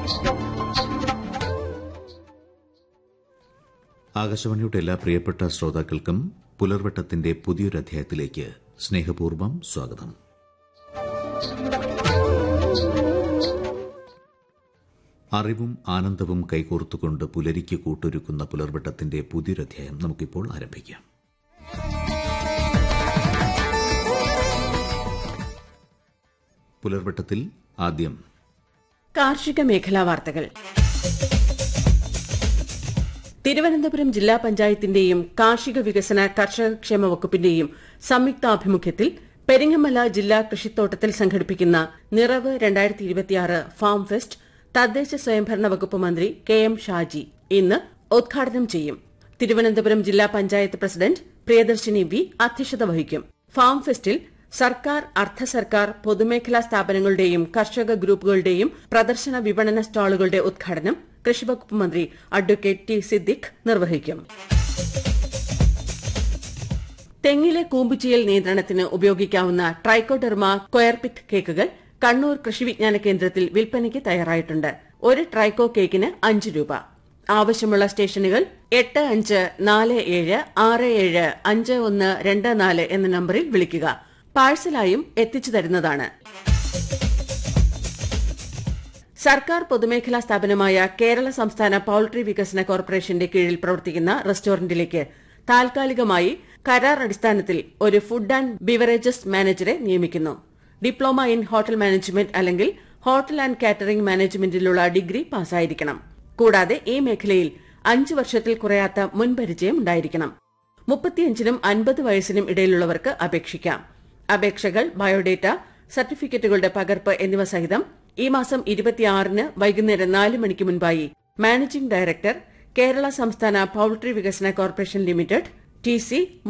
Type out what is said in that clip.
ആകാശവാണിയുടെ എല്ലാ പ്രിയപ്പെട്ട ശ്രോതാക്കൾക്കും പുലർവട്ടത്തിന്റെ പുതിയൊരു അധ്യായത്തിലേക്ക് സ്നേഹപൂർവ്വം സ്വാഗതം അറിവും ആനന്ദവും കൈകോർത്തുകൊണ്ട് പുലരിക്ക് കൂട്ടൊരുക്കുന്ന പുലർവട്ടത്തിന്റെ പുതിയൊരു അധ്യായം നമുക്കിപ്പോൾ ആരംഭിക്കാം പുലർവട്ടത്തിൽ ആദ്യം കാർഷിക മേഖലാ വാർത്തകൾ തിരുവനന്തപുരം ജില്ലാ പഞ്ചായത്തിന്റെയും കാർഷിക വികസന കർഷകക്ഷേമ വകുപ്പിന്റെയും സംയുക്താഭിമുഖ്യത്തിൽ പെരിങ്ങമല ജില്ലാ കൃഷിത്തോട്ടത്തിൽ സംഘടിപ്പിക്കുന്ന നിറവ് രണ്ടായിരത്തി ഇരുപത്തിയാറ് ഫാം ഫെസ്റ്റ് തദ്ദേശ സ്വയംഭരണ വകുപ്പ് മന്ത്രി കെ എം ഷാജി ഇന്ന് ഉദ്ഘാടനം ചെയ്യും തിരുവനന്തപുരം ജില്ലാ പഞ്ചായത്ത് പ്രസിഡന്റ് പ്രിയദർശിനി വി അധ്യക്ഷത വഹിക്കും ഫാം ഫെസ്റ്റിൽ സർക്കാർ അർദ്ധ സർക്കാർ പൊതുമേഖലാ സ്ഥാപനങ്ങളുടെയും കർഷക ഗ്രൂപ്പുകളുടെയും പ്രദർശന വിപണന സ്റ്റാളുകളുടെ ഉദ്ഘാടനം കൃഷിവകുപ്പ് മന്ത്രി അഡ്വക്കേറ്റ് ടി സിദ്ദിഖ് നിർവഹിക്കും തെങ്ങിലെ കൂമ്പുചീയൽ നിയന്ത്രണത്തിന് ഉപയോഗിക്കാവുന്ന ട്രൈക്കോഡെർമ കൊയർപിക് കേക്കുകൾ കണ്ണൂർ കൃഷിവിജ്ഞാന കേന്ദ്രത്തിൽ വിൽപ്പനയ്ക്ക് തയ്യാറായിട്ടുണ്ട് ഒരു ട്രൈക്കോ കേക്കിന് അഞ്ച് രൂപ ആവശ്യമുള്ള സ്റ്റേഷനുകൾ എട്ട് അഞ്ച് നാല് ഏഴ് ആറ് ഏഴ് അഞ്ച് ഒന്ന് രണ്ട് നാല് എന്ന നമ്പറിൽ വിളിക്കുക പാഴ്സലായും എത്തിച്ചു തരുന്നതാണ് സർക്കാർ പൊതുമേഖലാ സ്ഥാപനമായ കേരള സംസ്ഥാന പൌൾട്രി വികസന കോർപ്പറേഷന്റെ കീഴിൽ പ്രവർത്തിക്കുന്ന റെസ്റ്റോറന്റിലേക്ക് താൽക്കാലികമായി കരാർ അടിസ്ഥാനത്തിൽ ഒരു ഫുഡ് ആൻഡ് ബിവറേജസ് മാനേജറെ നിയമിക്കുന്നു ഡിപ്ലോമ ഇൻ ഹോട്ടൽ മാനേജ്മെന്റ് അല്ലെങ്കിൽ ഹോട്ടൽ ആൻഡ് കാറ്ററിംഗ് മാനേജ്മെന്റിലുള്ള ഡിഗ്രി പാസ്സായിരിക്കണം കൂടാതെ ഈ മേഖലയിൽ അഞ്ച് വർഷത്തിൽ കുറയാത്ത മുൻപരിചയം ഉണ്ടായിരിക്കണം മുപ്പത്തിയഞ്ചിനും അൻപത് വയസ്സിനും ഇടയിലുള്ളവർക്ക് അപേക്ഷിക്കാം അപേക്ഷകൾ ബയോഡേറ്റ സർട്ടിഫിക്കറ്റുകളുടെ പകർപ്പ് എന്നിവ സഹിതം ഈ മാസം ഇരുപത്തിയാറിന് വൈകുന്നേരം നാല് മണിക്ക് മുൻപായി മാനേജിംഗ് ഡയറക്ടർ കേരള സംസ്ഥാന പൌൾട്രി വികസന കോർപ്പറേഷൻ ലിമിറ്റഡ് ടി സി